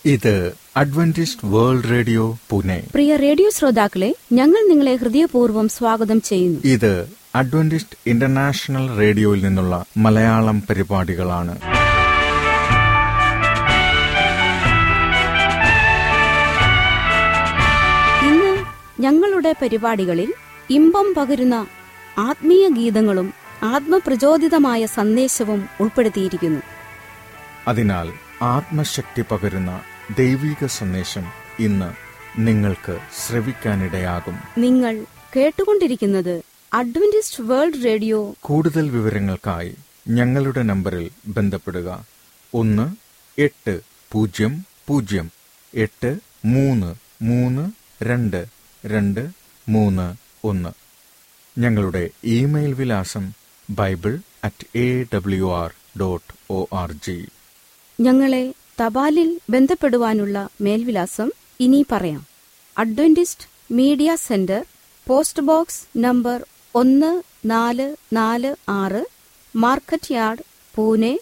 ഇത് Adventist World Radio Pune പ്രിയ radio ശ്രോതാക്കളെ ഞങ്ങൾ നിങ്ങളെ ഹൃദയപൂർവ്വം സ്വാഗതം ചെയ്യുന്നു ഇത് അഡ്വന്റിസ്റ്റ് ഇന്റർനാഷണൽ റേഡിയോയിൽ നിന്നുള്ള മലയാളം പരിപാടികളാണ് ഇന്ന് ഞങ്ങളുടെ പരിപാടികളിൽ ഇമ്പം പകരുന്ന ആത്മീയ ഗീതങ്ങളും ആത്മപ്രചോദിതമായ സന്ദേശവും ഉൾപ്പെടുത്തിയിരിക്കുന്നു അതിനാൽ ആത്മശക്തി പകരുന്ന ദൈവിക സന്ദേശം ഇന്ന് നിങ്ങൾക്ക് ശ്രവിക്കാനിടയാകും നിങ്ങൾ കേട്ടുകൊണ്ടിരിക്കുന്നത് അഡ്വന്റിസ്റ്റ് വേൾഡ് റേഡിയോ കൂടുതൽ വിവരങ്ങൾക്കായി ഞങ്ങളുടെ നമ്പറിൽ ബന്ധപ്പെടുക ഒന്ന് എട്ട് പൂജ്യം പൂജ്യം എട്ട് മൂന്ന് മൂന്ന് രണ്ട് രണ്ട് മൂന്ന് ഒന്ന് ഞങ്ങളുടെ ഇമെയിൽ വിലാസം bible at A W R dot O R G ഞങ്ങളെ തപാലിൽ ബന്ധപ്പെടുവാനുള്ള മേൽവിലാസം ഇനി പറയാം Adventist media centre post box number ഒന്ന് നാല് നാല് ആറ് മാർക്കറ്റ് യാർഡ് പൂനെ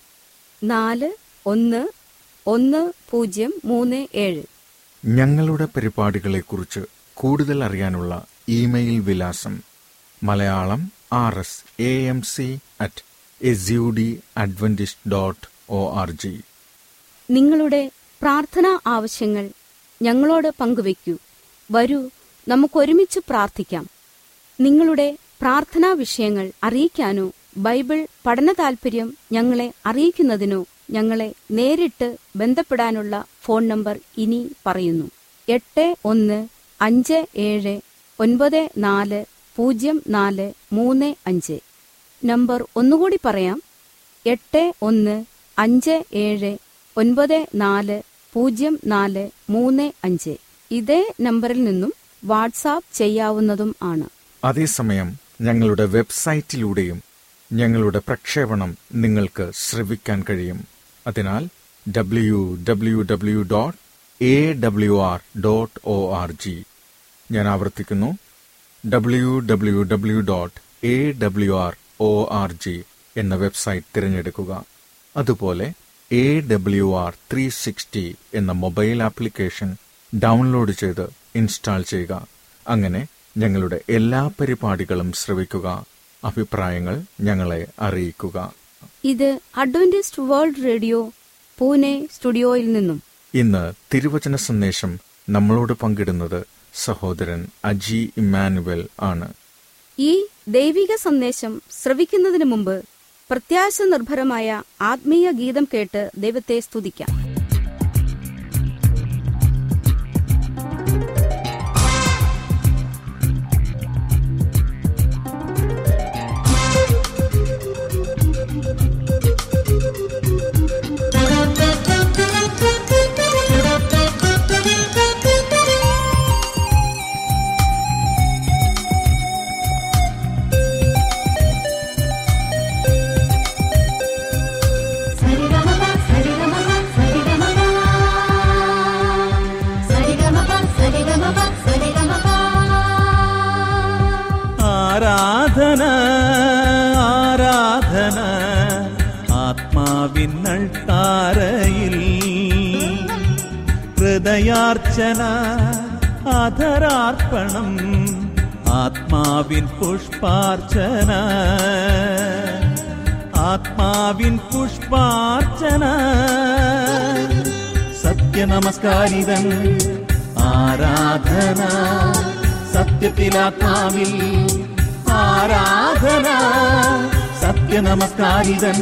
നാല് ഒന്ന് ഒന്ന് പൂജ്യം മൂന്ന് ഏഴ് ഞങ്ങളുടെ പരിപാടികളെക്കുറിച്ച് കൂടുതൽ അറിയാനുള്ള ഇമെയിൽ വിലാസം Malayalam R S A M C at S D Adventist dot O R G നിങ്ങളുടെ പ്രാർത്ഥനാ ആവശ്യങ്ങൾ ഞങ്ങളോട് പങ്കുവയ്ക്കൂ വരൂ നമുക്കൊരുമിച്ച് പ്രാർത്ഥിക്കാം നിങ്ങളുടെ പ്രാർത്ഥനാ വിഷയങ്ങൾ അറിയിക്കാനോ ബൈബിൾ പഠന താൽപര്യം ഞങ്ങളെ അറിയിക്കുന്നതിനോ ഞങ്ങളെ നേരിട്ട് ബന്ധപ്പെടാനുള്ള ഫോൺ നമ്പർ ഇനി പറയുന്നു എട്ട് ഒന്ന് അഞ്ച് ഏഴ് ഒൻപത് നാല് പൂജ്യം നാല് മൂന്ന് അഞ്ച് നമ്പർ ഒന്നുകൂടി പറയാം എട്ട് ഒന്ന് അഞ്ച് ഏഴ് ഒൻപത് നാല് പൂജ്യം നാല് മൂന്ന് അഞ്ച് ഇതേ നമ്പറിൽ നിന്നും വാട്സാപ്പ് ചെയ്യാവുന്നതും ആണ് അതേസമയം ഞങ്ങളുടെ വെബ്സൈറ്റിലൂടെയും ഞങ്ങളുടെ പ്രക്ഷേപണം നിങ്ങൾക്ക് ശ്രവിക്കാൻ കഴിയും അതിനാൽ W W W dot A W R dot O R G ഞാൻ ആവർത്തിക്കുന്നു W W W dot A W R O R G എന്ന വെബ്സൈറ്റ് തിരഞ്ഞെടുക്കുക അതുപോലെ A W R three sixty എന്ന മൊബൈൽ ആപ്ലിക്കേഷൻ ഡൗൺലോഡ് ചെയ്ത് ഇൻസ്റ്റാൾ ചെയ്യുക അങ്ങനെ ഞങ്ങളുടെ എല്ലാ പരിപാടികളും ശ്രവിക്കുക അഭിപ്രായങ്ങൾ ഞങ്ങളെ അറിയിക്കുക ഇത് അഡ്വന്റിസ്റ്റ് വേൾഡ് റേഡിയോ പൂനെ സ്റ്റുഡിയോയിൽ നിന്നും ഇന്ന് തിരുവചന സന്ദേശം നമ്മളോട് പങ്കിടുന്നത് സഹോദരൻ അജി ഇമ്മാനുവൽ ആണ് ഈ ദൈവിക സന്ദേശം ശ്രവിക്കുന്നതിന് മുമ്പ് പ്രത്യാശ നിർഭരമായ ആത്മീയ ഗീതം കേട്ട് ദൈവത്തെ സ്തുതിക്കാം സരിഗമപ സരിഗമപ സരിഗമപ സരിഗമപ സരിഗമപ സരിഗമപ ആരാധന ആരാധന ആത്മാവിനൾ താരയിൽ ഹൃദയാർച്ചന അധരാർപ്പണം ആത്മാവിൻ പുഷ്പാർച്ചന ആത്മാവിൻ പുഷ്പാർച്ചന സത്യനമസ്കാരിതൻ ആരാധന സത്യത്തിലാത്മാവിൽ ആരാധന സത്യനമസ്കാരിതൻ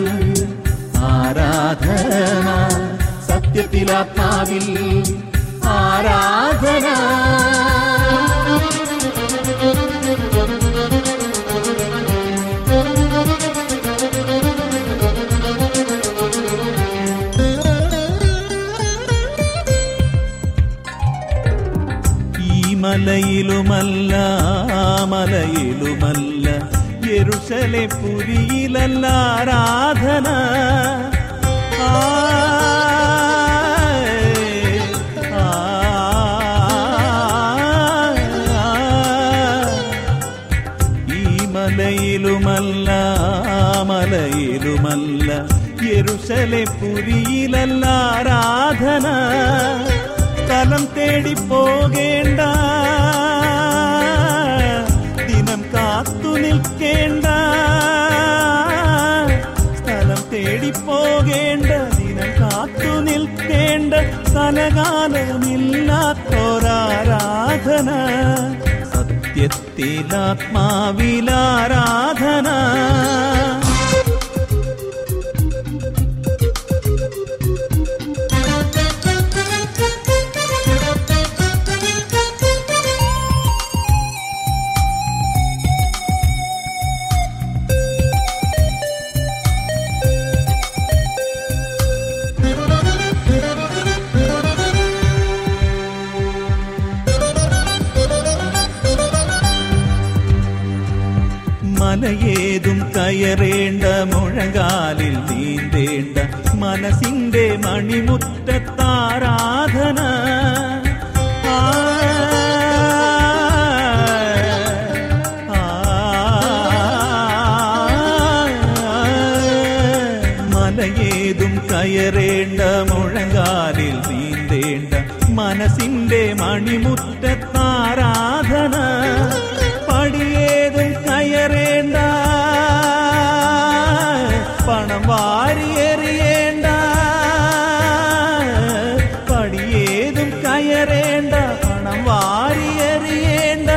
ആരാധന സത്യത്തിലാത്മാവിൽ ആരാധന ഈ മലയിലുമല്ല ആ മലയിലുമല്ല യെരുശലെ പുരിയിലല്ല ആരാധന ആ, ആ, ആ, ഈ മലയിലുമല്ല ആ മലയിലുമല്ല യെരുശ യെരുശലെ പുരിയിലല്ല ആരാധന സ്ഥലം തേടി പോകേണ്ട ദിനം കാത്തു നിൽക്കേണ്ട സ്ഥലം തേടി പോകേണ്ട ദിനം കാത്തു നിൽക്കേണ്ട സ്ഥലകാലമില്ലാത്തൊരാരാധന സത്യത്തിലാത്മാവിലാരാധന മലയേതും കയറേണ്ട മുഴങ്കാലിൽ നീന്തേണ്ട മനസ്സിന്റെ മണിമുറ്റത്താരാധന ആ, ആ, മലയേതും കയറേണ്ട മുഴങ്കാലിൽ നീന്തേണ്ട മനസ്സിന്റെ മണിമുറ്റത്താരാധന പടിയേതും കയറേണ്ട പണം വാരിയെറിയേണ്ട പടിയേതും കയറേണ്ട പണം വാരിയെറിയേണ്ട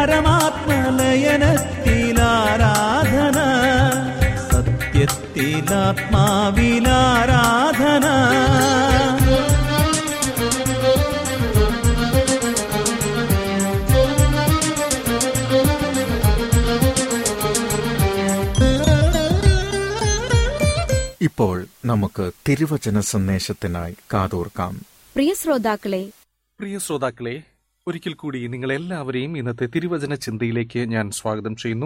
പരമാത്മലയനത്തിലാരാധന സത്യത്തിലാത്മാവിലാരാധന ഇപ്പോൾ നമുക്ക് തിരുവചന സന്ദേശത്തിനായി കാതോർക്കാം പ്രിയ ശ്രോതാക്കളെ പ്രിയ ശ്രോതാക്കളെ ഒരിക്കൽ കൂടി നിങ്ങളെല്ലാവരെയും ഇന്നത്തെ തിരുവചന ചിന്തയിലേക്ക് ഞാൻ സ്വാഗതം ചെയ്യുന്നു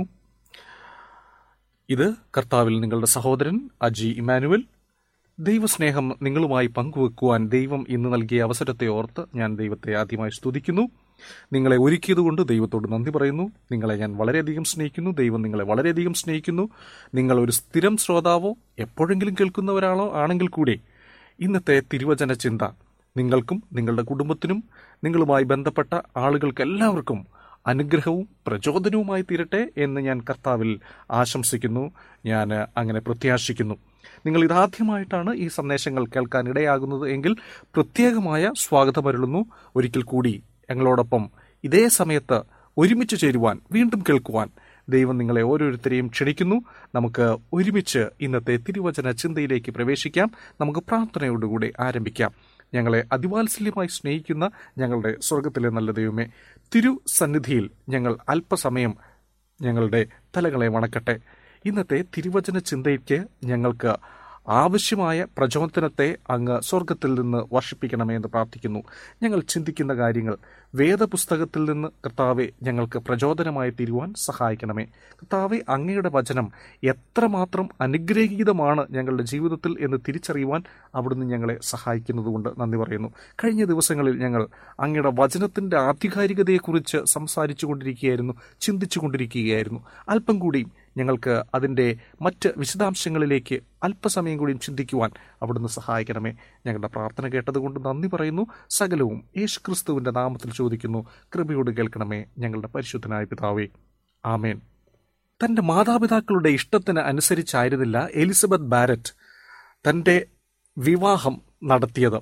ഇത് കർത്താവിൽ നിങ്ങളുടെ സഹോദരൻ അജി ഇമാനുവൽ ദൈവസ്നേഹം നിങ്ങളുമായി പങ്കുവെക്കുവാൻ ദൈവം ഇന്ന് നൽകിയ അവസരത്തെ ഓർത്ത് ഞാൻ ദൈവത്തെ ആദ്യമായി സ്തുതിക്കുന്നു നിങ്ങളെ ഒരുക്കിയതുകൊണ്ട് ദൈവത്തോട് നന്ദി പറയുന്നു നിങ്ങളെ ഞാൻ വളരെയധികം സ്നേഹിക്കുന്നു ദൈവം നിങ്ങളെ വളരെയധികം സ്നേഹിക്കുന്നു നിങ്ങൾ ഒരു സ്ഥിരം ശ്രോതാവോ എപ്പോഴെങ്കിലും കേൾക്കുന്നവരാളോ ആണെങ്കിൽ കൂടി ഇന്നത്തെ തിരുവചന ചിന്ത നിങ്ങൾക്കും നിങ്ങളുടെ കുടുംബത്തിനും നിങ്ങളുമായി ബന്ധപ്പെട്ട ആളുകൾക്ക് എല്ലാവർക്കും അനുഗ്രഹവും പ്രചോദനവുമായി തീരട്ടെ എന്ന് ഞാൻ കർത്താവിൽ ആശംസിക്കുന്നു ഞാൻ അങ്ങനെ പ്രത്യാശിക്കുന്നു നിങ്ങൾ ഇതാദ്യമായിട്ടാണ് ഈ സന്ദേശങ്ങൾ കേൾക്കാൻ ഇടയാകുന്നത് എങ്കിൽ പ്രത്യേകമായ സ്വാഗതമരുളുന്നു ഒരിക്കൽ കൂടി ഞങ്ങളോടൊപ്പം ഇതേ സമയത്ത് ഒരുമിച്ച് ചേരുവാൻ വീണ്ടും കേൾക്കുവാൻ ദൈവം നിങ്ങളെ ഓരോരുത്തരെയും ക്ഷണിക്കുന്നു നമുക്ക് ഒരുമിച്ച് ഇന്നത്തെ തിരുവചന ചിന്തയിലേക്ക് പ്രവേശിക്കാം നമുക്ക് പ്രാർത്ഥനയോടുകൂടി ആരംഭിക്കാം ഞങ്ങളെ അതിവാത്സല്യമായി സ്നേഹിക്കുന്ന ഞങ്ങളുടെ സ്വർഗത്തിലെ നല്ല ദൈവമേ തിരു സന്നിധിയിൽ ഞങ്ങൾ അല്പസമയം ഞങ്ങളുടെ തലകളെ വണക്കട്ടെ ഇന്നത്തെ തിരുവചന ചിന്തയ്ക്ക് ഞങ്ങൾക്ക് ആവശ്യമായ പ്രചോദനത്തെ അങ്ങ് സ്വർഗത്തിൽ നിന്ന് വർഷിപ്പിക്കണമേ എന്ന് പ്രാർത്ഥിക്കുന്നു ഞങ്ങൾ ചിന്തിക്കുന്ന കാര്യങ്ങൾ വേദപുസ്തകത്തിൽ നിന്ന് കർത്താവെ ഞങ്ങൾക്ക് പ്രചോദനമായി തീരുവാൻ സഹായിക്കണമേ കർത്താവെ അങ്ങയുടെ വചനം എത്രമാത്രം അനുഗ്രഹീതമാണ് ഞങ്ങളുടെ ജീവിതത്തിൽ എന്ന് തിരിച്ചറിയുവാൻ അവിടുന്ന് ഞങ്ങളെ സഹായിക്കുന്നതുകൊണ്ട് നന്ദി പറയുന്നു കഴിഞ്ഞ ദിവസങ്ങളിൽ ഞങ്ങൾ അങ്ങയുടെ വചനത്തിന്റെ ആധികാരികതയെക്കുറിച്ച് സംസാരിച്ചു കൊണ്ടിരിക്കുകയായിരുന്നു ചിന്തിച്ചു കൊണ്ടിരിക്കുകയായിരുന്നു അല്പം കൂടി ഞങ്ങൾക്ക് അതിൻ്റെ മറ്റ് വിശദാംശങ്ങളിലേക്ക് അല്പസമയം കൂടിയും ചിന്തിക്കുവാൻ അവിടുന്ന് സഹായിക്കണമേ ഞങ്ങളുടെ പ്രാർത്ഥന കേട്ടതുകൊണ്ട് നന്ദി പറയുന്നു സകലവും യേശു ക്രിസ്തുവിൻ്റെ നാമത്തിൽ ചോദിക്കുന്നു കൃപയോട് കേൾക്കണമേ ഞങ്ങളുടെ പരിശുദ്ധനായ പിതാവേ ആമേൻ തൻ്റെ മാതാപിതാക്കളുടെ ഇഷ്ടത്തിന് അനുസരിച്ചായിരുന്നില്ല എലിസബത്ത് ബാരറ്റ് തൻ്റെ വിവാഹം നടത്തിയത്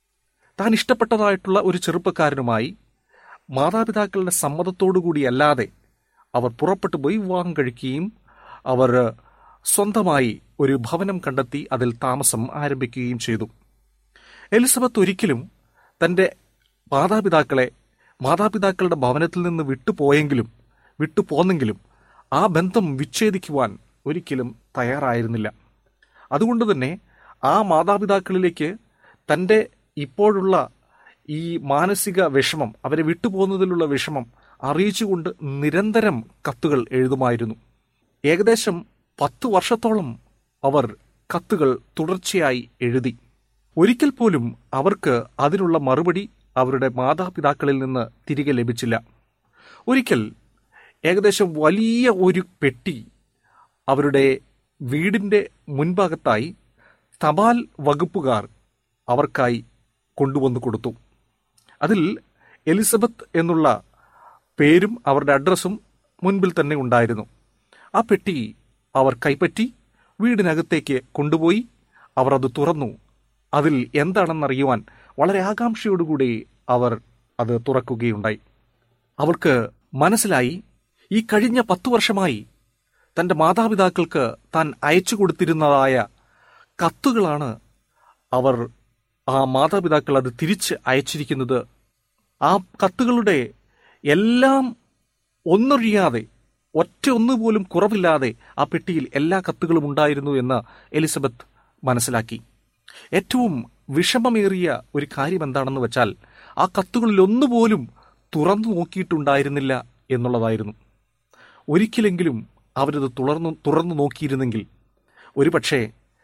താൻ ഇഷ്ടപ്പെട്ടതായിട്ടുള്ള ഒരു ചെറുപ്പക്കാരനുമായി മാതാപിതാക്കളുടെ സമ്മതത്തോടുകൂടിയല്ലാതെ അവർ പുറപ്പെട്ടു പോയി വിവാഹം കഴിക്കുകയും അവർ സ്വന്തമായി ഒരു ഭവനം കണ്ടെത്തി അതിൽ താമസം ആരംഭിക്കുകയും ചെയ്തു എലിസബത്ത് ഒരിക്കലും തൻ്റെ മാതാപിതാക്കളെ മാതാപിതാക്കളുടെ ഭവനത്തിൽ നിന്ന് വിട്ടുപോയെങ്കിലും വിട്ടുപോന്നെങ്കിലും ആ ബന്ധം വിച്ഛേദിക്കുവാൻ ഒരിക്കലും തയ്യാറായിരുന്നില്ല അതുകൊണ്ട് തന്നെ ആ മാതാപിതാക്കളിലേക്ക് തൻ്റെ ഇപ്പോഴുള്ള ഈ മാനസിക വിഷമം അവരെ വിട്ടുപോകുന്നതിലുള്ള വിഷമം അറിയിച്ചുകൊണ്ട് നിരന്തരം കത്തുകൾ എഴുതുമായിരുന്നു ഏകദേശം പത്ത് വർഷത്തോളം അവർ കത്തുകൾ തുടർച്ചയായി എഴുതി ഒരിക്കൽ പോലും അവർക്ക് അതിനുള്ള മറുപടി അവരുടെ മാതാപിതാക്കളിൽ നിന്ന് തിരികെ ലഭിച്ചില്ല ഒരിക്കൽ ഏകദേശം വലിയ ഒരു പെട്ടി അവരുടെ വീടിൻ്റെ മുൻഭാഗത്തായി തപാൽ വകുപ്പുകാർ അവർക്കായി കൊണ്ടുവന്നു കൊടുത്തു അതിൽ എലിസബത്ത് എന്നുള്ള പേരും അവരുടെ അഡ്രസ്സും മുൻപിൽ തന്നെ ഉണ്ടായിരുന്നു ആ പെട്ടി അവർ കൈപ്പറ്റി വീടിനകത്തേക്ക് കൊണ്ടുപോയി അവർ അത് തുറന്നു അതിൽ എന്താണെന്നറിയുവാൻ വളരെ ആകാംക്ഷയോടുകൂടി അവർ അത് തുറക്കുകയുണ്ടായി അവൾക്ക് മനസ്സിലായി ഈ കഴിഞ്ഞ പത്തു വർഷമായി തന്റെ മാതാപിതാക്കൾക്ക് താൻ അയച്ചു കൊടുത്തിരുന്നതായ കത്തുകളാണ് അവർ ആ മാതാപിതാക്കൾ അത് തിരിച്ച് അയച്ചിരിക്കുന്നത് ആ കത്തുകളുടെ എല്ലാം ഒന്നൊഴിയാതെ ഒറ്റ ഒന്നുപോലും കുറവില്ലാതെ ആ പെട്ടിയിൽ എല്ലാ കത്തുകളും ഉണ്ടായിരുന്നു എന്ന് എലിസബത്ത് മനസ്സിലാക്കി ഏറ്റവും വിഷമമേറിയ ഒരു കാര്യം എന്താണെന്ന് വെച്ചാൽ ആ കത്തുകളിൽ ഒന്നുപോലും തുറന്നു നോക്കിയിട്ടുണ്ടായിരുന്നില്ല എന്നുള്ളതായിരുന്നു ഒരിക്കലെങ്കിലും അവരത് തുറന്നു തുറന്നു നോക്കിയിരുന്നെങ്കിൽ ഒരുപക്ഷെ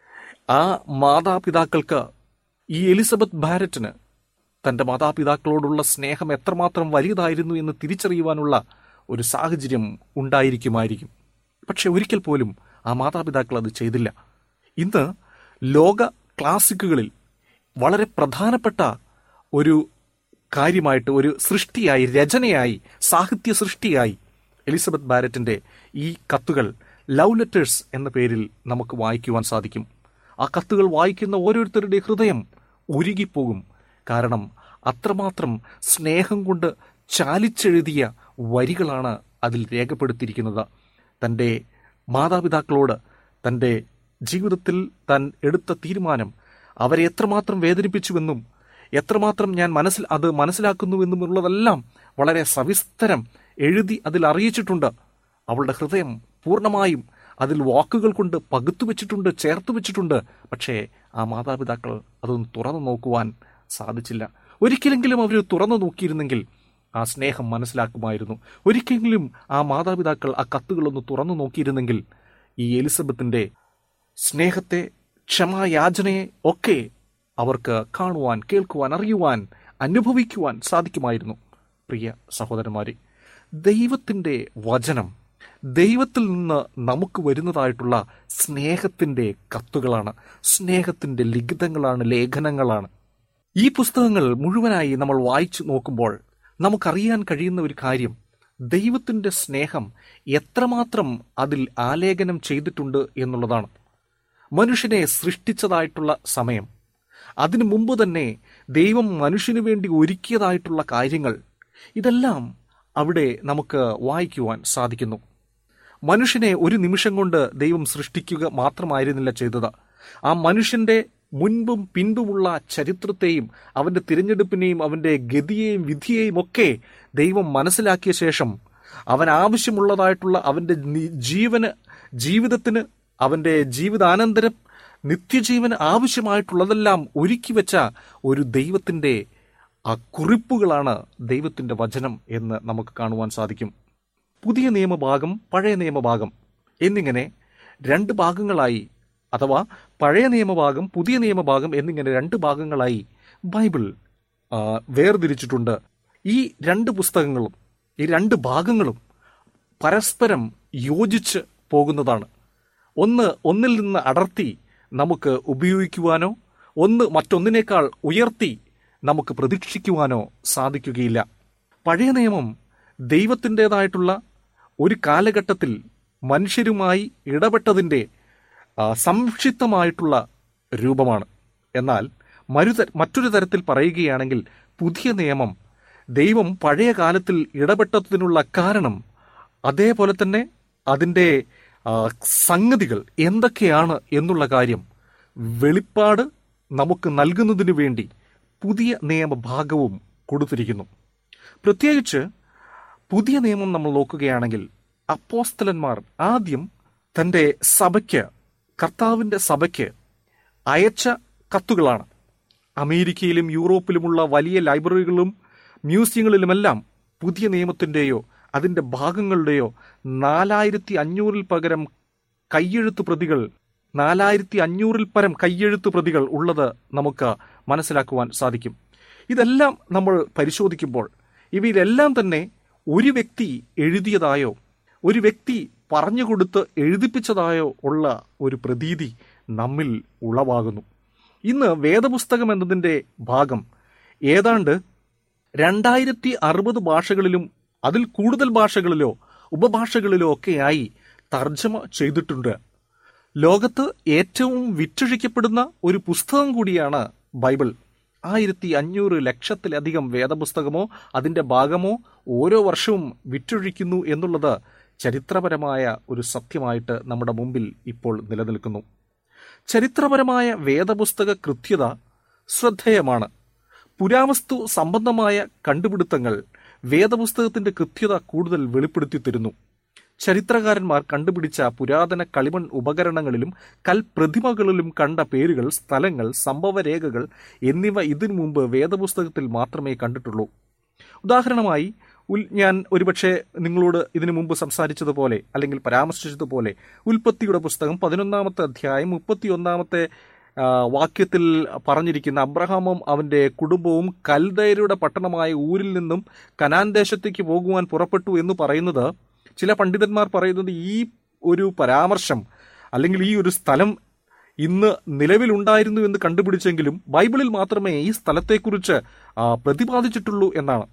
ആ മാതാപിതാക്കൾക്ക് ഈ എലിസബത്ത് ബാരറ്റിന് തന്റെ മാതാപിതാക്കളോടുള്ള സ്നേഹം എത്രമാത്രം വലുതായിരുന്നു എന്ന് തിരിച്ചറിയുവാനുള്ള ഒരു സാഹചര്യം ഉണ്ടായിരിക്കുമായിരിക്കും പക്ഷെ ഒരിക്കൽ പോലും ആ മാതാപിതാക്കൾ അത് ചെയ്തില്ല ഇന്ന് ലോക ക്ലാസിക്കുകളിൽ വളരെ പ്രധാനപ്പെട്ട ഒരു കാര്യമായിട്ട് ഒരു സൃഷ്ടിയായി രചനയായി സാഹിത്യ സൃഷ്ടിയായി എലിസബത്ത് ബാരറ്റിന്റെ ഈ കത്തുകൾ ലവ് ലെറ്റേഴ്സ് എന്ന പേരിൽ നമുക്ക് വായിക്കുവാൻ സാധിക്കും ആ കത്തുകൾ വായിക്കുന്ന ഓരോരുത്തരുടെ ഹൃദയം ഉരുകിപ്പോകും കാരണം അത്രമാത്രം സ്നേഹം കൊണ്ട് ചാലിച്ചെഴുതിയ വരികളാണ് അതിൽ രേഖപ്പെടുത്തിയിരിക്കുന്നത് തൻ്റെ മാതാപിതാക്കളോട് തൻ്റെ ജീവിതത്തിൽ താൻ എടുത്ത തീരുമാനം അവരെ എത്രമാത്രം വേദനിപ്പിച്ചുവെന്നും എത്രമാത്രം ഞാൻ മനസ്സിൽ അത് മനസ്സിലാക്കുന്നുവെന്നുമുള്ളതെല്ലാം വളരെ സവിസ്തരം എഴുതി അതിൽ അറിയിച്ചിട്ടുണ്ട് അവളുടെ ഹൃദയം പൂർണ്ണമായും അതിൽ വാക്കുകൾ കൊണ്ട് പകുത്തു വെച്ചിട്ടുണ്ട് ചേർത്ത് വെച്ചിട്ടുണ്ട് പക്ഷേ ആ മാതാപിതാക്കൾ അതൊന്ന് തുറന്നു നോക്കുവാൻ സാധിച്ചില്ല ഒരിക്കലെങ്കിലും അവർ തുറന്നു നോക്കിയിരുന്നെങ്കിൽ ആ സ്നേഹം മനസ്സിലാക്കുമായിരുന്നു ഒരിക്കലെങ്കിലും ആ മാതാപിതാക്കൾ ആ കത്തുകളൊന്ന് തുറന്നു നോക്കിയിരുന്നെങ്കിൽ ഈ എലിസബത്തിന്റെ സ്നേഹത്തെ ക്ഷമായാചനയെ ഒക്കെ അവർക്ക് കാണുവാൻ കേൾക്കുവാൻ അറിയുവാൻ അനുഭവിക്കുവാൻ സാധിക്കുമായിരുന്നു പ്രിയ സഹോദരന്മാരെ ദൈവത്തിൻ്റെ വചനം ദൈവത്തിൽ നിന്ന് നമുക്ക് വരുന്നതായിട്ടുള്ള സ്നേഹത്തിൻ്റെ കത്തുകളാണ് സ്നേഹത്തിൻ്റെ ലിഖിതങ്ങളാണ് ലേഖനങ്ങളാണ് ഈ പുസ്തകങ്ങൾ മുഴുവനായി നമ്മൾ വായിച്ചു നോക്കുമ്പോൾ നമുക്കറിയാൻ കഴിയുന്ന ഒരു കാര്യം ദൈവത്തിൻ്റെ സ്നേഹം എത്രമാത്രം അതിൽ ആലേഖനം ചെയ്തിട്ടുണ്ട് എന്നുള്ളതാണ് മനുഷ്യനെ സൃഷ്ടിച്ചതായിട്ടുള്ള സമയം അതിനു മുമ്പ് തന്നെ ദൈവം മനുഷ്യന് വേണ്ടി ഒരുക്കിയതായിട്ടുള്ള കാര്യങ്ങൾ ഇതെല്ലാം അവിടെ നമുക്ക് വായിക്കുവാൻ സാധിക്കുന്നു മനുഷ്യനെ ഒരു നിമിഷം കൊണ്ട് ദൈവം സൃഷ്ടിക്കുക മാത്രമായിരുന്നില്ല ചെയ്തത് ആ മനുഷ്യന്റെ മുൻപും പിൻപുമുള്ള ചരിത്രത്തെയും അവന്റെ തിരഞ്ഞെടുപ്പിനെയും അവന്റെ ഗതിയെയും വിധിയെയും ഒക്കെ ദൈവം മനസ്സിലാക്കിയ ശേഷം അവൻ ആവശ്യമുള്ളതായിട്ടുള്ള അവന്റെ നി- ജീവന് ജീവിതത്തിന് അവന്റെ ജീവിതാനന്തരം നിത്യജീവന് ആവശ്യമായിട്ടുള്ളതെല്ലാം ഒരുക്കി വെച്ച ഒരു ദൈവത്തിന്റെ ആ കുറിപ്പുകളാണ് ദൈവത്തിന്റെ വചനം എന്ന് നമുക്ക് കാണുവാൻ സാധിക്കും പുതിയ നിയമഭാഗം പഴയ നിയമഭാഗം എന്നിങ്ങനെ രണ്ട് ഭാഗങ്ങളായി അഥവാ പഴയ നിയമഭാഗം പുതിയ നിയമഭാഗം എന്നിങ്ങനെ രണ്ട് ഭാഗങ്ങളായി ബൈബിൾ ആ, വേർതിരിച്ചിട്ടുണ്ട് ഈ രണ്ട് പുസ്തകങ്ങളും ഈ രണ്ട് ഭാഗങ്ങളും പരസ്പരം യോജിച്ച് പോകുന്നതാണ് ഒന്ന് ഒന്നിൽ നിന്ന് അടർത്തി നമുക്ക് ഉപയോഗിക്കുവാനോ ഒന്ന് മറ്റൊന്നിനേക്കാൾ ഉയർത്തി നമുക്ക് പ്രതീക്ഷിക്കുവാനോ സാധിക്കുകയില്ല പഴയ നിയമം ദൈവത്തിൻ്റെതായിട്ടുള്ള ഒരു കാലഘട്ടത്തിൽ മനുഷ്യരുമായി ഇടപെട്ടതിൻ്റെ ആ, സംക്ഷിപ്തമായിട്ടുള്ള രൂപമാണ് എന്നാൽ മരുത മറ്റൊരു തരത്തിൽ പറയുകയാണെങ്കിൽ പുതിയ നിയമം ദൈവം പഴയ കാലത്തിൽ ഇടപെട്ടതിനുള്ള കാരണം അതേപോലെ തന്നെ അതിൻ്റെ ആ, സംഗതികൾ എന്തൊക്കെയാണ് എന്നുള്ള കാര്യം വെളിപ്പാട് നമുക്ക് നൽകുന്നതിനു വേണ്ടി പുതിയ നിയമഭാഗവും കൊടുത്തിരിക്കുന്നു പ്രത്യേകിച്ച് പുതിയ നിയമം നമ്മൾ നോക്കുകയാണെങ്കിൽ അപ്പോസ്തലന്മാർ ആദ്യം തൻ്റെ സഭയ്ക്ക് കർത്താവിൻ്റെ സഭയ്ക്ക് അയച്ച കത്തുകളാണ് അമേരിക്കയിലും യൂറോപ്പിലുമുള്ള വലിയ ലൈബ്രറികളിലും മ്യൂസിയങ്ങളിലുമെല്ലാം പുതിയ നിയമത്തിൻ്റെയോ അതിൻ്റെ ഭാഗങ്ങളുടെയോ നാലായിരത്തി അഞ്ഞൂറിൽ പകരം കയ്യെഴുത്ത് പ്രതികൾ നാലായിരത്തി അഞ്ഞൂറിൽ പരം കയ്യെഴുത്ത് പ്രതികൾ ഉള്ളത് നമുക്ക് മനസ്സിലാക്കുവാൻ സാധിക്കും ഇതെല്ലാം നമ്മൾ പരിശോധിക്കുമ്പോൾ ഇവയിലെല്ലാം തന്നെ ഒരു വ്യക്തി എഴുതിയതായോ ഒരു വ്യക്തി പറഞ്ഞുകൊടുത്ത് എഴുതിപ്പിച്ചതായോ ഉള്ള ഒരു പ്രതീതി നമ്മിൽ ഉളവാകുന്നു ഇന്ന് വേദപുസ്തകം എന്നതിൻ്റെ ഭാഗം ഏതാണ്ട് രണ്ടായിരത്തി അറുപത് ഭാഷകളിലും അതിൽ കൂടുതൽ ഭാഷകളിലോ ഉപഭാഷകളിലോ ഒക്കെയായി തർജ്ജമ ചെയ്തിട്ടുണ്ട് ലോകത്ത് ഏറ്റവും വിറ്റഴിക്കപ്പെടുന്ന ഒരു പുസ്തകം കൂടിയാണ് ബൈബിൾ ആയിരത്തി അഞ്ഞൂറ് ലക്ഷത്തിലധികം വേദപുസ്തകമോ അതിൻ്റെ ഭാഗമോ ഓരോ വർഷവും വിറ്റൊഴിക്കുന്നു എന്നുള്ളത് ചരിത്രപരമായ ഒരു സത്യമായിട്ട് നമ്മുടെ മുമ്പിൽ ഇപ്പോൾ നിലനിൽക്കുന്നു ചരിത്രപരമായ വേദപുസ്തക കൃത്യത ശ്രദ്ധേയമാണ് പുരാവസ്തു സംബന്ധമായ കണ്ടുപിടുത്തങ്ങൾ വേദപുസ്തകത്തിന്റെ കൃത്യത കൂടുതൽ വെളിപ്പെടുത്തി തരുന്നു ചരിത്രകാരന്മാർ കണ്ടുപിടിച്ച പുരാതന കളിമൺ ഉപകരണങ്ങളിലും കൽപ്രതിമകളിലും കണ്ട പേരുകൾ സ്ഥലങ്ങൾ സംഭവരേഖകൾ എന്നിവ ഇതിനു മുമ്പ് വേദപുസ്തകത്തിൽ മാത്രമേ കണ്ടിട്ടുള്ളൂ ഉദാഹരണമായി ഉൽ ഞാൻ ഒരുപക്ഷെ നിങ്ങളോട് ഇതിനു മുമ്പ് സംസാരിച്ചതുപോലെ അല്ലെങ്കിൽ പരാമർശിച്ചതുപോലെ ഉൽപ്പത്തിയുടെ പുസ്തകം പതിനൊന്നാമത്തെ അധ്യായം മുപ്പത്തിയൊന്നാമത്തെ ആ, വാക്യത്തിൽ പറഞ്ഞിരിക്കുന്ന അബ്രഹാമും അവന്റെ കുടുംബവും കൽദയരുടെ പട്ടണമായ ഊരിൽ നിന്നും കനാൻ ദേശത്തേക്ക് പോകുവാൻ പുറപ്പെട്ടു എന്ന് പറയുന്നത് ചില പണ്ഡിതന്മാർ പറയുന്നത് ഈ ഒരു പരാമർശം അല്ലെങ്കിൽ ഈ ഒരു സ്ഥലം ഇന്ന് നിലവിലുണ്ടായിരുന്നു എന്ന് കണ്ടുപിടിച്ചെങ്കിലും ബൈബിളിൽ മാത്രമേ ഈ സ്ഥലത്തെക്കുറിച്ച് ആ, പ്രതിപാദിച്ചിട്ടുള്ളൂ എന്നാണ്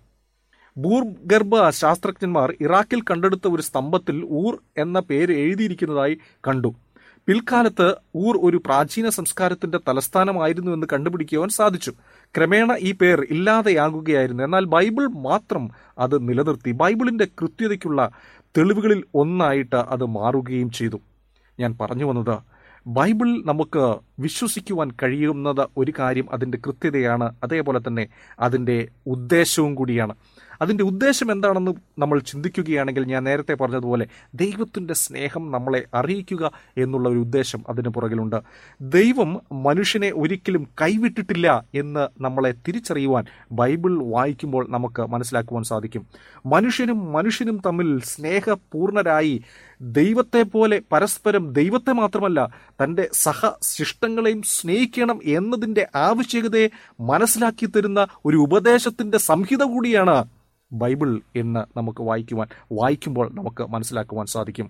ഭൂഗർഭ ശാസ്ത്രജ്ഞന്മാർ ഇറാഖിൽ കണ്ടെടുത്ത ഒരു സ്തംഭത്തിൽ ഊർ എന്ന പേര് എഴുതിയിരിക്കുന്നതായി കണ്ടു പിൽക്കാലത്ത് ഊർ ഒരു പ്രാചീന സംസ്കാരത്തിന്റെ തലസ്ഥാനമായിരുന്നു എന്ന് കണ്ടുപിടിക്കുവാൻ സാധിച്ചു ക്രമേണ ഈ പേർ ഇല്ലാതെയാകുകയായിരുന്നു എന്നാൽ ബൈബിൾ മാത്രം അത് നിലനിർത്തി ബൈബിളിന്റെ കൃത്യതയ്ക്കുള്ള തെളിവുകളിൽ ഒന്നായിട്ട് അത് മാറുകയും ചെയ്തു ഞാൻ പറഞ്ഞു വന്നത് ബൈബിൾ നമുക്ക് വിശ്വസിക്കുവാൻ കഴിയുന്നത് ഒരു കാര്യം അതിൻ്റെ കൃത്യതയാണ് അതേപോലെ തന്നെ അതിൻ്റെ ഉദ്ദേശവും കൂടിയാണ് അതിൻ്റെ ഉദ്ദേശം എന്താണെന്ന് നമ്മൾ ചിന്തിക്കുകയാണെങ്കിൽ ഞാൻ നേരത്തെ പറഞ്ഞതുപോലെ ദൈവത്തിൻ്റെ സ്നേഹം നമ്മളെ അറിയിക്കുക എന്നുള്ള ഒരു ഉദ്ദേശം അതിന് പുറകിലുണ്ട് ദൈവം മനുഷ്യനെ ഒരിക്കലും കൈവിട്ടിട്ടില്ല എന്ന് നമ്മളെ തിരിച്ചറിയുവാൻ ബൈബിൾ വായിക്കുമ്പോൾ നമുക്ക് മനസ്സിലാക്കുവാൻ സാധിക്കും മനുഷ്യനും മനുഷ്യനും തമ്മിൽ സ്നേഹപൂർണരായി ദൈവത്തെ പോലെ പരസ്പരം ദൈവത്തെ മാത്രമല്ല തൻ്റെ സഹ ശിഷ്ടങ്ങളെയും സ്നേഹിക്കണം എന്നതിൻ്റെ ആവശ്യകതയെ മനസ്സിലാക്കി തരുന്ന ഒരു ഉപദേശത്തിൻ്റെ സംഹിത കൂടിയാണ് ബൈബിൾ എന്ന് നമുക്ക് വായിക്കുവാൻ വായിക്കുമ്പോൾ നമുക്ക് മനസ്സിലാക്കുവാൻ സാധിക്കും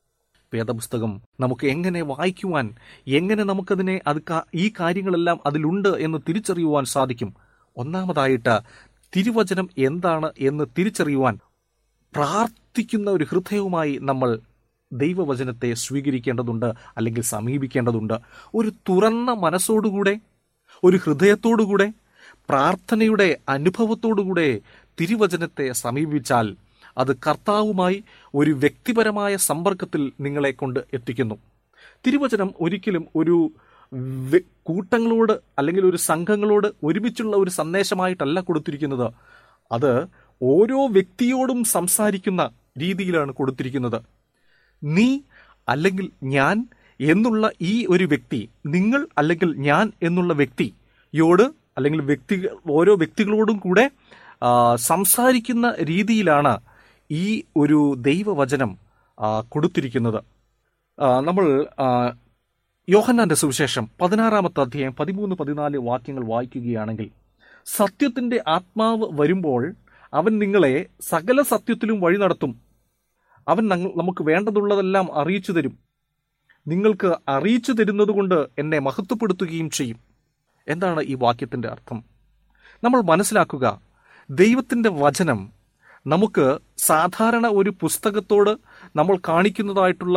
വേദപുസ്തകം നമുക്ക് എങ്ങനെ വായിക്കുവാൻ എങ്ങനെ നമുക്കതിനെ അത് കാ- ഈ കാര്യങ്ങളെല്ലാം അതിലുണ്ട് എന്ന് തിരിച്ചറിയുവാൻ സാധിക്കും ഒന്നാമതായിട്ട് തിരുവചനം എന്താണ് എന്ന് തിരിച്ചറിയുവാൻ പ്രാർത്ഥിക്കുന്ന ഒരു ഹൃദയവുമായി നമ്മൾ ദൈവവചനത്തെ സ്വീകരിക്കേണ്ടതുണ്ട് അല്ലെങ്കിൽ സമീപിക്കേണ്ടതുണ്ട് ഒരു തുറന്ന മനസ്സോടുകൂടെ ഒരു ഹൃദയത്തോടുകൂടെ പ്രാർത്ഥനയുടെ അനുഭവത്തോടുകൂടെ തിരുവചനത്തെ സമീപിച്ചാൽ അത് കർത്താവുമായി ഒരു വ്യക്തിപരമായ സമ്പർക്കത്തിൽ നിങ്ങളെ കൊണ്ട് എത്തിക്കുന്നു തിരുവചനം ഒരിക്കലും ഒരു വ്യ- കൂട്ടങ്ങളോട് അല്ലെങ്കിൽ ഒരു സംഘങ്ങളോട് ഒരുമിച്ചുള്ള ഒരു സന്ദേശമായിട്ടല്ല കൊടുത്തിരിക്കുന്നത് അത് ഓരോ വ്യക്തിയോടും സംസാരിക്കുന്ന രീതിയിലാണ് കൊടുത്തിരിക്കുന്നത് നീ അല്ലെങ്കിൽ ഞാൻ എന്നുള്ള ഈ ഒരു വ്യക്തി നിങ്ങൾ അല്ലെങ്കിൽ ഞാൻ എന്നുള്ള വ്യക്തിയോട് അല്ലെങ്കിൽ വ്യക്തി ഓരോ വ്യക്തികളോടും കൂടെ ആ, സംസാരിക്കുന്ന രീതിയിലാണ് ഈ ഒരു ദൈവവചനം ആ, കൊടുത്തിരിക്കുന്നത് ആ, നമ്മൾ ആ, യോഹന്നാന്റെ സുവിശേഷം പതിനാറാമത്തെ അധ്യായം പതിമൂന്ന് പതിനാല് വാക്യങ്ങൾ വായിക്കുകയാണെങ്കിൽ സത്യത്തിന്റെ ആത്മാവ് വരുമ്പോൾ അവൻ നിങ്ങളെ സകല സത്യത്തിലും വഴി നടത്തും അവൻ നങ്ങ- നമുക്ക് വേണ്ടതുള്ളതെല്ലാം അറിയിച്ചു തരും നിങ്ങൾക്ക് അറിയിച്ചു തരുന്നത് കൊണ്ട് എന്നെ മഹത്വപ്പെടുത്തുകയും ചെയ്യും എന്താണ് ഈ വാക്യത്തിന്റെ അർത്ഥം നമ്മൾ മനസ്സിലാക്കുക ദൈവത്തിന്റെ വചനം നമുക്ക് സാധാരണ ഒരു പുസ്തകത്തോട് നമ്മൾ കാണിക്കുന്നതായിട്ടുള്ള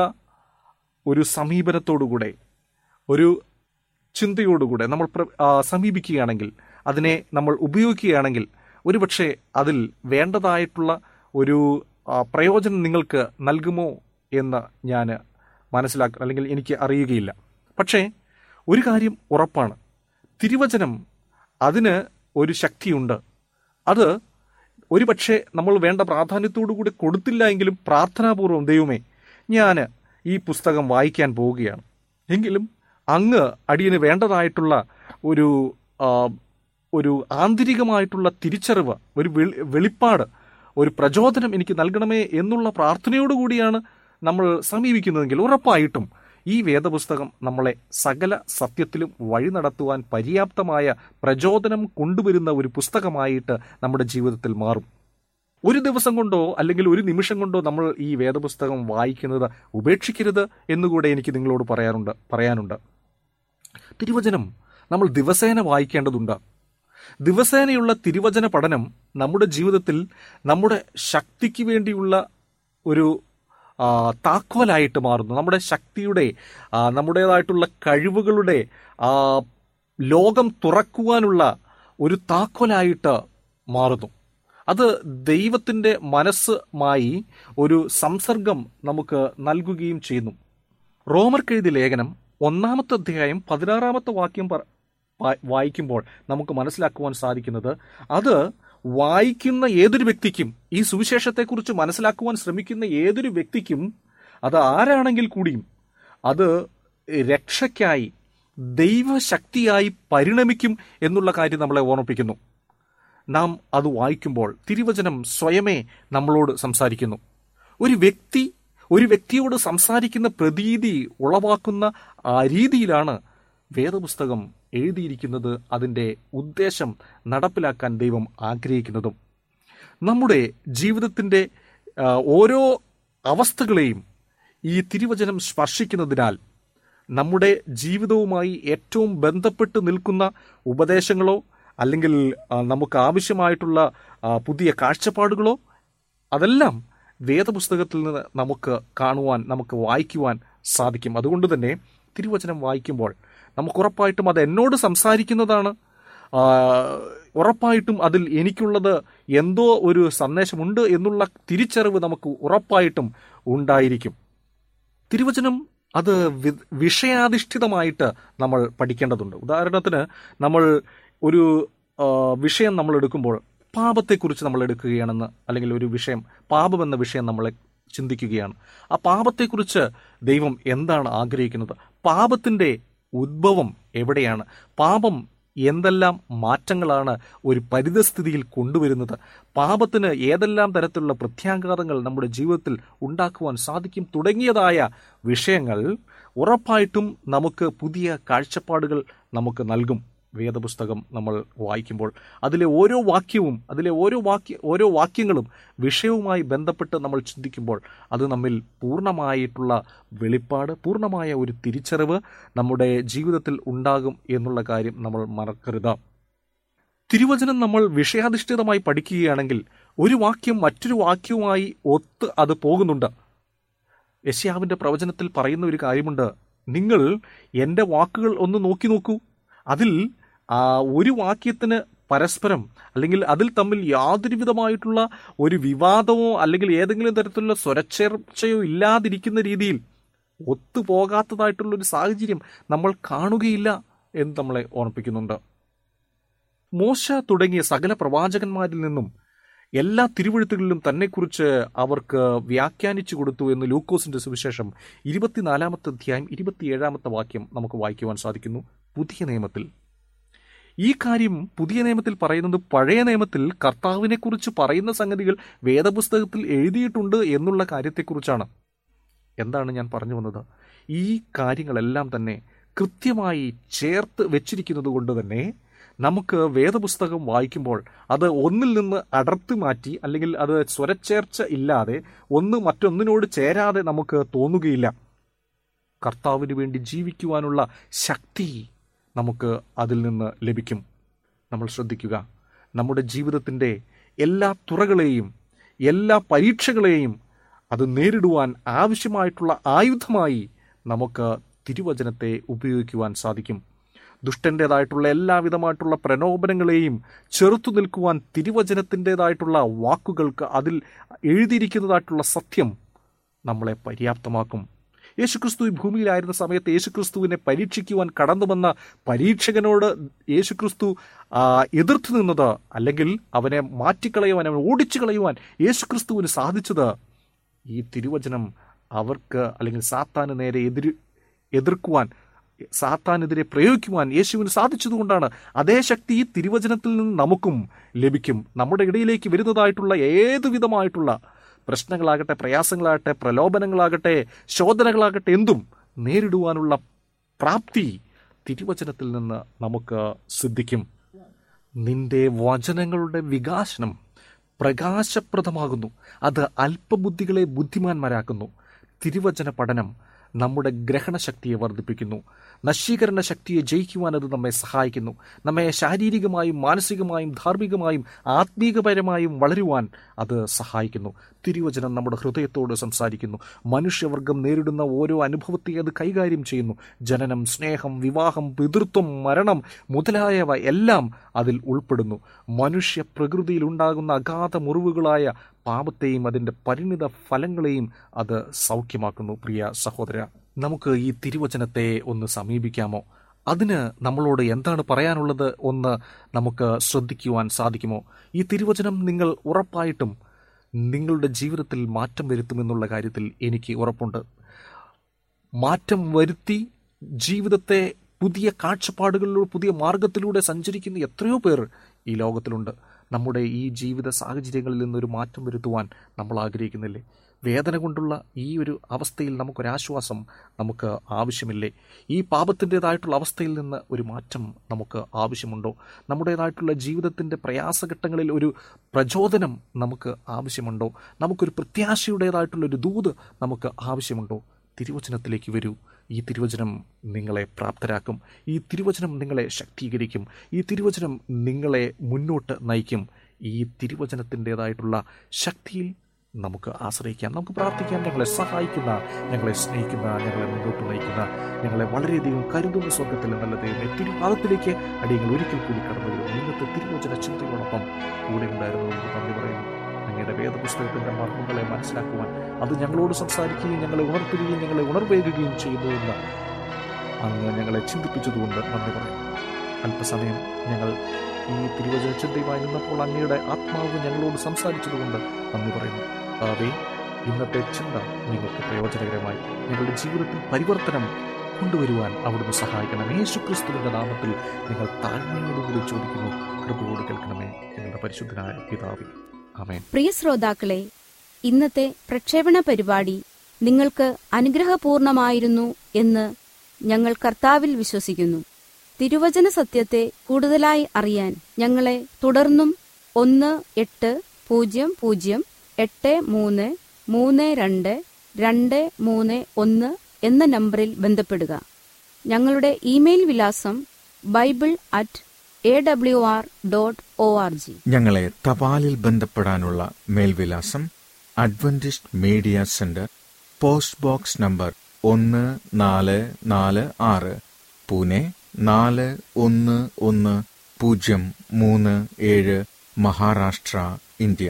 ഒരു സമീപനത്തോടുകൂടെ ഒരു ചിന്തയോടുകൂടെ നമ്മൾ പ്ര- ആ, സമീപിക്കുകയാണെങ്കിൽ അതിനെ നമ്മൾ ഉപയോഗിക്കുകയാണെങ്കിൽ ഒരുപക്ഷെ അതിൽ വേണ്ടതായിട്ടുള്ള ഒരു ആ, പ്രയോജനം നിങ്ങൾക്ക് നൽകുമോ എന്ന് ഞാൻ മനസ്സിലാക്ക അല്ലെങ്കിൽ എനിക്ക് അറിയുകയില്ല പക്ഷേ ഒരു കാര്യം ഉറപ്പാണ് തിരുവചനം അതിന് ഒരു ശക്തിയുണ്ട് അത് ഒരുപക്ഷെ നമ്മൾ വേണ്ട പ്രാധാന്യത്തോടു കൂടി കൊടുത്തില്ല എങ്കിലും പ്രാർത്ഥനാപൂർവ്വം ദൈവമേ ഞാൻ ഈ പുസ്തകം വായിക്കാൻ പോവുകയാണ് എങ്കിലും അങ്ങ് അടിയന് വേണ്ടതായിട്ടുള്ള ഒരു ആ, ഒരു ആന്തരികമായിട്ടുള്ള തിരിച്ചറിവ് ഒരു വെളി- വെളിപ്പാട് ഒരു പ്രചോദനം എനിക്ക് നൽകണമേ എന്നുള്ള പ്രാർത്ഥനയോടുകൂടിയാണ് നമ്മൾ സമീപിക്കുന്നതെങ്കിൽ ഉറപ്പായിട്ടും ഈ വേദപുസ്തകം നമ്മളെ സകല സത്യത്തിലും വഴി നടത്തുവാൻ പര്യാപ്തമായ പ്രചോദനം കൊണ്ടുവരുന്ന ഒരു പുസ്തകമായിട്ട് നമ്മുടെ ജീവിതത്തിൽ മാറും ഒരു ദിവസം കൊണ്ടോ അല്ലെങ്കിൽ ഒരു നിമിഷം കൊണ്ടോ നമ്മൾ ഈ വേദപുസ്തകം വായിക്കുന്നത് ഉപേക്ഷിക്കരുത് എന്നുകൂടെ എനിക്ക് നിങ്ങളോട് പറയാറുണ്ട് പറയാനുണ്ട് തിരുവചനം നമ്മൾ ദിവസേന വായിക്കേണ്ടതുണ്ട് ദിവസേനയുള്ള തിരുവചന പഠനം നമ്മുടെ ജീവിതത്തിൽ നമ്മുടെ ശക്തിക്ക് വേണ്ടിയുള്ള ഒരു ആ, താക്കോലായിട്ട് മാറുന്നു നമ്മുടെ ശക്തിയുടെ ആ, നമ്മുടേതായിട്ടുള്ള കഴിവുകളുടെ ആ, ലോകം തുറക്കുവാനുള്ള ഒരു താക്കോലായിട്ട് മാറുന്നു അത് ദൈവത്തിൻ്റെ മനസ്സുമായി ഒരു സംസർഗം നമുക്ക് നൽകുകയും ചെയ്യുന്നു റോമർക്കെഴുതിയ ലേഖനം ഒന്നാമത്തെ അധ്യായം പതിനാറാമത്തെ വാക്യം പറ- വാ- വായിക്കുമ്പോൾ നമുക്ക് മനസ്സിലാക്കുവാൻ സാധിക്കുന്നത് അത് വായിക്കുന്ന ഏതൊരു വ്യക്തിക്കും ഈ സുവിശേഷത്തെക്കുറിച്ച് മനസ്സിലാക്കുവാൻ ശ്രമിക്കുന്ന ഏതൊരു വ്യക്തിക്കും അത് ആരാണെങ്കിൽ കൂടിയും അത് രക്ഷയ്ക്കായി ദൈവശക്തിയായി പരിണമിക്കും എന്നുള്ള കാര്യം നമ്മളെ ഓർമ്മിപ്പിക്കുന്നു നാം അത് വായിക്കുമ്പോൾ തിരുവചനം സ്വയമേ നമ്മളോട് സംസാരിക്കുന്നു ഒരു വ്യക്തി ഒരു വ്യക്തിയോട് സംസാരിക്കുന്ന പ്രതീതി ഉളവാക്കുന്ന ആ രീതിയിലാണ് വേദപുസ്തകം എഴുതിയിരിക്കുന്നത് അതിൻ്റെ ഉദ്ദേശം നടപ്പിലാക്കാൻ ദൈവം ആഗ്രഹിക്കുന്നതും നമ്മുടെ ജീവിതത്തിൻ്റെ ആ, ഓരോ അവസ്ഥകളെയും ഈ തിരുവചനം സ്പർശിക്കുന്നതിനാൽ നമ്മുടെ ജീവിതവുമായി ഏറ്റവും ബന്ധപ്പെട്ട് നിൽക്കുന്ന ഉപദേശങ്ങളോ അല്ലെങ്കിൽ ആ, നമുക്ക് ആവശ്യമായിട്ടുള്ള ആ, പുതിയ കാഴ്ചപ്പാടുകളോ അതെല്ലാം വേദപുസ്തകത്തിൽ നിന്ന് നമുക്ക് കാണുവാൻ നമുക്ക് വായിക്കുവാൻ സാധിക്കും അതുകൊണ്ട് തന്നെ തിരുവചനം വായിക്കുമ്പോൾ നമുക്ക് ഉറപ്പായിട്ടും അത് എന്നോട് സംസാരിക്കുന്നതാണ് ആ, ഉറപ്പായിട്ടും അതിൽ എനിക്കുള്ളത് എന്തോ ഒരു സന്ദേശമുണ്ട് എന്നുള്ള തിരിച്ചറിവ് നമുക്ക് ഉറപ്പായിട്ടും ഉണ്ടായിരിക്കും തിരുവചനം അത് വി- വിഷയാധിഷ്ഠിതമായിട്ട് നമ്മൾ പഠിക്കേണ്ടതുണ്ട് ഉദാഹരണത്തിന് നമ്മൾ ഒരു ആ, വിഷയം നമ്മൾ എടുക്കുമ്പോൾ പാപത്തെക്കുറിച്ച് നമ്മൾ എടുക്കുകയാണെന്ന് അല്ലെങ്കിൽ ഒരു വിഷയം പാപം എന്ന വിഷയം നമ്മളെ ചിന്തിക്കുകയാണ് ആ പാപത്തെക്കുറിച്ച് ദൈവം എന്താണ് ആഗ്രഹിക്കുന്നത് പാപത്തിൻ്റെ ഉദ്ഭവം എവിടെയാണ് പാപം എന്തെല്ലാം മാറ്റങ്ങളാണ് ഒരു പരിതസ്ഥിതിയിൽ കൊണ്ടുവരുന്നത് പാപത്തിന് ഏതെല്ലാം തരത്തിലുള്ള പ്രത്യാഘാതങ്ങൾ നമ്മുടെ ജീവിതത്തിൽ ഉണ്ടാക്കുവാൻ സാധിക്കും തുടങ്ങിയതായ വിഷയങ്ങൾ ഉറപ്പായിട്ടും നമുക്ക് പുതിയ കാഴ്ചപ്പാടുകൾ നമുക്ക് നൽകും വേദപുസ്തകം നമ്മൾ വായിക്കുമ്പോൾ അതിലെ ഓരോ വാക്യവും അതിലെ ഓരോ വാക്യ ഓരോ വാക്യങ്ങളും വിഷയവുമായി ബന്ധപ്പെട്ട് നമ്മൾ ചിന്തിക്കുമ്പോൾ അത് നമ്മിൽ പൂർണ്ണമായിട്ടുള്ള വെളിപ്പാട് പൂർണ്ണമായ ഒരു തിരിച്ചറിവ് നമ്മുടെ ജീവിതത്തിൽ ഉണ്ടാകും എന്നുള്ള കാര്യം നമ്മൾ മറക്കരുത് തിരുവചനം നമ്മൾ വിഷയാധിഷ്ഠിതമായി പഠിക്കുകയാണെങ്കിൽ ഒരു വാക്യം മറ്റൊരു വാക്യവുമായി ഒത്ത് അത് പോകുന്നുണ്ട് യശ്യാവിന്റെ പ്രവചനത്തിൽ പറയുന്ന ഒരു കാര്യമുണ്ട് നിങ്ങൾ എൻ്റെ വാക്കുകൾ ഒന്ന് നോക്കി നോക്കൂ അതിൽ ആ ഒരു വാക്യത്തിന് പരസ്പരം അല്ലെങ്കിൽ അതിൽ തമ്മിൽ യാതൊരു വിധമായിട്ടുള്ള ഒരു വിവാദമോ അല്ലെങ്കിൽ ഏതെങ്കിലും തരത്തിലുള്ള സ്വരച്ചേർച്ചയോ ഇല്ലാതിരിക്കുന്ന രീതിയിൽ ഒത്തുപോകാത്തതായിട്ടുള്ള ഒരു സാഹചര്യം നമ്മൾ കാണുകയില്ല എന്ന് നമ്മളെ ഓർമ്മിപ്പിക്കുന്നുണ്ട് മോശ തുടങ്ങിയ സകല പ്രവാചകന്മാരിൽ നിന്നും എല്ലാ തിരുവഴുത്തുകളിലും തന്നെക്കുറിച്ച് അവർക്ക് വ്യാഖ്യാനിച്ചു കൊടുത്തു എന്ന് ലൂക്കോസിന്റെ സുവിശേഷം ഇരുപത്തിനാലാമത്തെ അധ്യായം ഇരുപത്തിയേഴാമത്തെ വാക്യം നമുക്ക് വായിക്കുവാൻ സാധിക്കുന്നു പുതിയ നിയമത്തിൽ ഈ കാര്യം പുതിയ നിയമത്തിൽ പറയുന്നത് പഴയ നിയമത്തിൽ കർത്താവിനെ കുറിച്ച് പറയുന്ന സംഗതികൾ വേദപുസ്തകത്തിൽ എഴുതിയിട്ടുണ്ട് എന്നുള്ള കാര്യത്തെക്കുറിച്ചാണ് എന്താണ് ഞാൻ പറഞ്ഞു വന്നത് ഈ കാര്യങ്ങളെല്ലാം തന്നെ കൃത്യമായി ചേർത്ത് വെച്ചിരിക്കുന്നത് കൊണ്ട് തന്നെ നമുക്ക് വേദപുസ്തകം വായിക്കുമ്പോൾ അത് ഒന്നിൽ നിന്ന് അടർത്തി മാറ്റി അല്ലെങ്കിൽ അത് സ്വരച്ചേർച്ച ഇല്ലാതെ ഒന്ന് മറ്റൊന്നിനോട് ചേരാതെ നമുക്ക് തോന്നുകയില്ല കർത്താവിന് വേണ്ടി ജീവിക്കുവാനുള്ള ശക്തി നമുക്ക് അതിൽ നിന്ന് ലഭിക്കും നമ്മൾ ശ്രദ്ധിക്കുക നമ്മുടെ ജീവിതത്തിൻ്റെ എല്ലാ തുറകളെയും എല്ലാ പരീക്ഷകളെയും അത് നേരിടുവാൻ ആവശ്യമായിട്ടുള്ള ആയുധമായി നമുക്ക് തിരുവചനത്തെ ഉപയോഗിക്കുവാൻ സാധിക്കും ദുഷ്ടൻ്റെതായിട്ടുള്ള എല്ലാവിധമായിട്ടുള്ള പ്രലോഭനങ്ങളെയും ചെറുത്തു നിൽക്കുവാൻ തിരുവചനത്തിൻ്റെതായിട്ടുള്ള വാക്കുകൾക്ക് അതിൽ എഴുതിയിരിക്കുന്നതായിട്ടുള്ള സത്യം നമ്മളെ പര്യാപ്തമാക്കും യേശുക്രിസ്തു ഈ ഭൂമിയിലായിരുന്ന സമയത്ത് യേശുക്രിസ്തുവിനെ പരീക്ഷിക്കുവാൻ കടന്നു വന്ന പരീക്ഷകനോട് യേശുക്രിസ്തു ആ, എതിർത്ത് നിന്നത് അല്ലെങ്കിൽ അവനെ മാറ്റിക്കളയുവാൻ അവനെ ഓടിച്ചു കളയുവാൻ യേശുക്രിസ്തുവിന് സാധിച്ചത് ഈ തിരുവചനം അവർക്ക് അല്ലെങ്കിൽ സാത്താന് നേരെ എതിര് എതിർക്കുവാൻ സാത്താനെതിരെ പ്രയോഗിക്കുവാൻ യേശുവിന് സാധിച്ചതുകൊണ്ടാണ് അതേ ശക്തി ഈ തിരുവചനത്തിൽ നിന്ന് നമുക്കും ലഭിക്കും നമ്മുടെ ഇടയിലേക്ക് വരുന്നതായിട്ടുള്ള ഏതു വിധമായിട്ടുള്ള പ്രശ്നങ്ങളാകട്ടെ പ്രയാസങ്ങളാകട്ടെ പ്രലോഭനങ്ങളാകട്ടെ ശോധനകളാകട്ടെ എന്തും നേരിടുവാനുള്ള പ്രാപ്തി തിരുവചനത്തിൽ നിന്ന് നമുക്ക് സിദ്ധിക്കും നിന്റെ വചനങ്ങളുടെ വികാസനം പ്രകാശപ്രദമാകുന്നു അത് അല്പബുദ്ധികളെ ബുദ്ധിമാന്മാരാക്കുന്നു തിരുവചന പഠനം നമ്മുടെ ഗ്രഹണശക്തിയെ വർദ്ധിപ്പിക്കുന്നു നശീകരണ ശക്തിയെ ജയിക്കുവാൻ അത് നമ്മെ സഹായിക്കുന്നു നമ്മെ ശാരീരികമായും മാനസികമായും ധാർമ്മികമായും ആത്മീകപരമായും വളരുവാൻ അത് സഹായിക്കുന്നു തിരുവചനം നമ്മുടെ ഹൃദയത്തോട് സംസാരിക്കുന്നു മനുഷ്യവർഗം നേരിടുന്ന ഓരോ അനുഭവത്തെ അത് കൈകാര്യം ചെയ്യുന്നു ജനനം സ്നേഹം വിവാഹം പിതൃത്വം മരണം മുതലായവ എല്ലാം അതിൽ ഉൾപ്പെടുന്നു മനുഷ്യ പ്രകൃതിയിൽ ഉണ്ടാകുന്ന അഗാധ മുറിവുകളായ പാപത്തെയും അതിൻ്റെ പരിണിത ഫലങ്ങളെയും അത് സൗഖ്യമാക്കുന്നു പ്രിയ സഹോദര നമുക്ക് ഈ തിരുവചനത്തെ ഒന്ന് സമീപിക്കാമോ അതിന് നമ്മളോട് എന്താണ് പറയാനുള്ളത് ഒന്ന് നമുക്ക് ശ്രദ്ധിക്കുവാൻ സാധിക്കുമോ ഈ തിരുവചനം നിങ്ങൾ ഉറപ്പായിട്ടും നിങ്ങളുടെ ജീവിതത്തിൽ മാറ്റം വരുത്തുമെന്നുള്ള കാര്യത്തിൽ എനിക്ക് ഉറപ്പുണ്ട് മാറ്റം വരുത്തി ജീവിതത്തെ പുതിയ കാഴ്ചപ്പാടുകളിലൂടെ പുതിയ മാർഗത്തിലൂടെ സഞ്ചരിക്കുന്ന എത്രയോ പേർ ഈ ലോകത്തിലുണ്ട് നമ്മുടെ ഈ ജീവിത സാഹചര്യങ്ങളിൽ നിന്നൊരു മാറ്റം വരുത്തുവാൻ നമ്മൾ ആഗ്രഹിക്കുന്നില്ലേ വേദന കൊണ്ടുള്ള ഈ ഒരു അവസ്ഥയിൽ നമുക്കൊരാശ്വാസം നമുക്ക് ആവശ്യമില്ലേ ഈ പാപത്തിൻ്റെതായിട്ടുള്ള അവസ്ഥയിൽ നിന്ന് ഒരു മാറ്റം നമുക്ക് ആവശ്യമുണ്ടോ നമ്മുടേതായിട്ടുള്ള ജീവിതത്തിൻ്റെ പ്രയാസഘട്ടങ്ങളിൽ ഒരു പ്രചോദനം നമുക്ക് ആവശ്യമുണ്ടോ നമുക്കൊരു പ്രത്യാശയുടേതായിട്ടുള്ള ഒരു ദൂത് നമുക്ക് ആവശ്യമുണ്ടോ തിരുവചനത്തിലേക്ക് വരൂ ഈ തിരുവചനം നിങ്ങളെ പ്രാപ്തരാക്കും ഈ തിരുവചനം നിങ്ങളെ ശക്തീകരിക്കും ഈ തിരുവചനം നിങ്ങളെ മുന്നോട്ട് നയിക്കും ഈ തിരുവചനത്തിൻ്റെതായിട്ടുള്ള ശക്തിയിൽ നമുക്ക് ആശ്രയിക്കാം നമുക്ക് പ്രാർത്ഥിക്കാം ഞങ്ങളെ സഹായിക്കുന്ന ഞങ്ങളെ സ്നേഹിക്കുന്ന ഞങ്ങളെ മുന്നോട്ട് നയിക്കുന്ന ഞങ്ങളെ വളരെയധികം കരുതുന്ന സ്വർഗത്തിൽ നല്ല ദൈവമേ തിരുപാദത്തിലേക്ക് അടിയങ്ങൾ ഒരിക്കൽ കൂടി കടന്നു വരും ഇന്നത്തെ തിരുവചന ചിന്തയോടൊപ്പം കൂടെ ഉണ്ടായിരുന്നു നമുക്ക് നന്ദി പറയുന്നു അങ്ങയുടെ വേദപുസ്തകത്തിന്റെ മർമ്മങ്ങളെ മനസ്സിലാക്കുവാൻ അത് ഞങ്ങളോട് സംസാരിക്കുകയും ഞങ്ങളെ ഉണർത്തുകയും ഞങ്ങളെ ഉണർവേകുകയും ചെയ്യുന്നു എന്ന് അങ്ങ് ഞങ്ങളെ ചിന്തിപ്പിച്ചതുകൊണ്ട് നന്ദി പറയുന്നു അല്പസമയം ഞങ്ങൾ ഈ തിരുവചന ചിന്തയുമായി നിന്നപ്പോൾ അങ്ങയുടെ ആത്മാവ് ഞങ്ങളോട് സംസാരിച്ചതുകൊണ്ട് നന്ദി പറയുന്നു അതെ ഇന്നത്തെ ചിന്ത നിങ്ങൾക്ക് പ്രയോജനകരമായി ഞങ്ങളുടെ ജീവിതത്തിൽ പരിവർത്തനം കൊണ്ടുവരുവാൻ അവിടുന്ന് സഹായിക്കണം യേശു ക്രിസ്തുവിന്റെ നാമത്തിൽ നിങ്ങൾ താഴ്മയോടുകൂടി ചോദിക്കുന്നു കൃപയോട് കേൾക്കണമേ ഞങ്ങളുടെ പരിശുദ്ധനായ പിതാവേ ആമേൻ പ്രിയ ശ്രോതാക്കളെ ഇന്നത്തെ പ്രക്ഷേപണ പരിപാടി നിങ്ങൾക്ക് അനുഗ്രഹപൂർണമായിരുന്നു എന്ന് ഞങ്ങൾ കർത്താവിൽ വിശ്വസിക്കുന്നു തിരുവചന സത്യത്തെ കൂടുതലായി അറിയാൻ ഞങ്ങളെ തുടർന്നും ഒന്ന് എട്ട് പൂജ്യം പൂജ്യം എട്ട് മൂന്ന് മൂന്ന് രണ്ട് രണ്ട് മൂന്ന് ഒന്ന് എന്ന നമ്പറിൽ ബന്ധപ്പെടുക ഞങ്ങളുടെ ഇമെയിൽ വിലാസം bible at A W R dot O R G ഞങ്ങളെ തപാലിൽ ബന്ധപ്പെടാനുള്ള മേൽവിലാസം Adventist media centre post box number ഒന്ന് നാല് നാല് ആറ് പൂനെ നാല് ഒന്ന് ഒന്ന് പൂജ്യം മൂന്ന് ഏഴ് മഹാരാഷ്ട്ര ഇന്ത്യ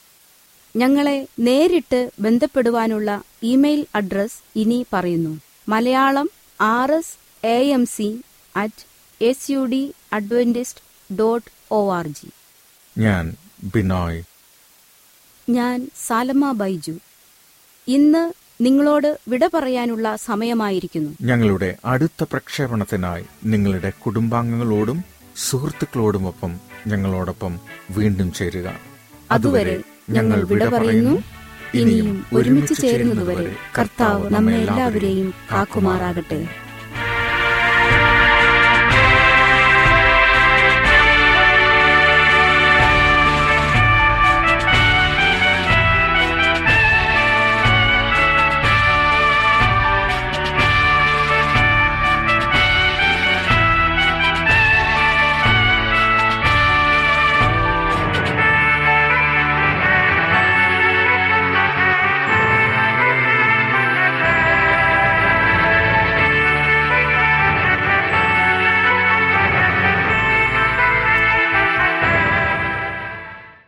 ഞങ്ങളെ നേരിട്ട് ബന്ധപ്പെടുവാനുള്ള ഇമെയിൽ അഡ്രസ് ഇനി പറയുന്നു Malayalam R S A M C at S U D Adventist dot O R G ഞാൻ ബിനോയ് ഞാൻ സാലമ ബൈജു ഇന്ന് നിങ്ങളോട് വിട പറയാനുള്ള സമയമായിരിക്കുന്നു ഞങ്ങളുടെ അടുത്ത പ്രക്ഷേപണത്തിനായി നിങ്ങളുടെ കുടുംബാംഗങ്ങളോടും സുഹൃത്തുക്കളോടുമൊപ്പം ഞങ്ങളോടൊപ്പം വീണ്ടും ചേരുക അതുവരെ ഞങ്ങൾ വിട പറയുന്നു ഇനിയും ഒരുമിച്ച് ചേരുന്നതുവരെ കർത്താവ് നമ്മെ എല്ലാവരെയും കാക്കുമാറാകട്ടെ